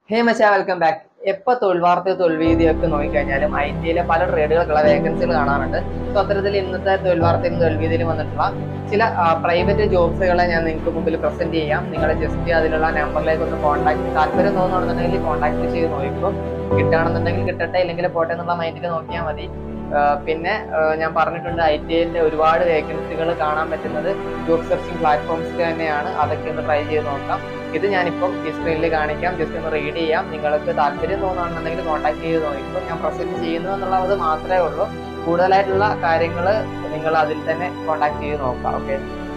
ഹേ മച്ചാ welcome back എപ്പോൾ തൊഴിൽ വാർത്തയോ തൊഴിൽ വീതിയൊക്കെ നോക്കിക്കഴിഞ്ഞാലും ഐ ടിയിലെ പല ട്രേഡുകൾക്കുള്ള വേക്കൻസികൾ കാണാറുണ്ട് സോ അത്തരത്തിൽ ഇന്നത്തെ തൊഴിൽ വാർത്തയിലും തൊഴിൽ വീതിയിലും വന്നിട്ടുള്ള ചില പ്രൈവറ്റ് ജോബ്സുകളെ ഞാൻ നിങ്ങൾക്ക് മുമ്പിൽ പ്രസന്റ് ചെയ്യാം നിങ്ങൾ ജസ്റ്റ് അതിലുള്ള നമ്പറിലേക്ക് ഒന്ന് കോൺടാക്ട് താല്പര്യം തോന്നുകയാണെന്നുണ്ടെങ്കിൽ കോൺടാക്ട് ചെയ്ത് നോക്കും കിട്ടുകയാണെന്നുണ്ടെങ്കിൽ കിട്ടട്ടെ ഇല്ലെങ്കിൽ പോട്ടെ എന്നുള്ള മൈൻഡിൽ നോക്കിയാൽ മതി ആ, പിന്നെ ആ, ഞാൻ പറഞ്ഞിട്ടുണ്ട് ഐ ടി ഐന്റെ ഒരുപാട് വേക്കൻസികൾ കാണാൻ പറ്റുന്നത് ജോബ് സെർച്ചിങ് പ്ലാറ്റ്ഫോംസ് തന്നെയാണ് അതൊക്കെ ഒന്ന് ട്രൈ ചെയ്ത് നോക്കാം ഇത് ഞാനിപ്പം ഈ സ്ക്രീനിൽ കാണിക്കാം ജസ്റ്റ് ഒന്ന് റീഡ് ചെയ്യാം നിങ്ങൾക്ക് താല്പര്യം തോന്നുകയാണെന്നുണ്ടെങ്കിൽ കോൺടാക്ട് ചെയ്ത് നോക്കിയപ്പോൾ ഞാൻ പ്രസന്റ് ചെയ്യുന്നു എന്നുള്ളത് മാത്രമേ ഉള്ളൂ കൂടുതലായിട്ടുള്ള കാര്യങ്ങൾ നിങ്ങൾ അതിൽ തന്നെ കോൺടാക്ട് ചെയ്ത് നോക്കാം ഓക്കെ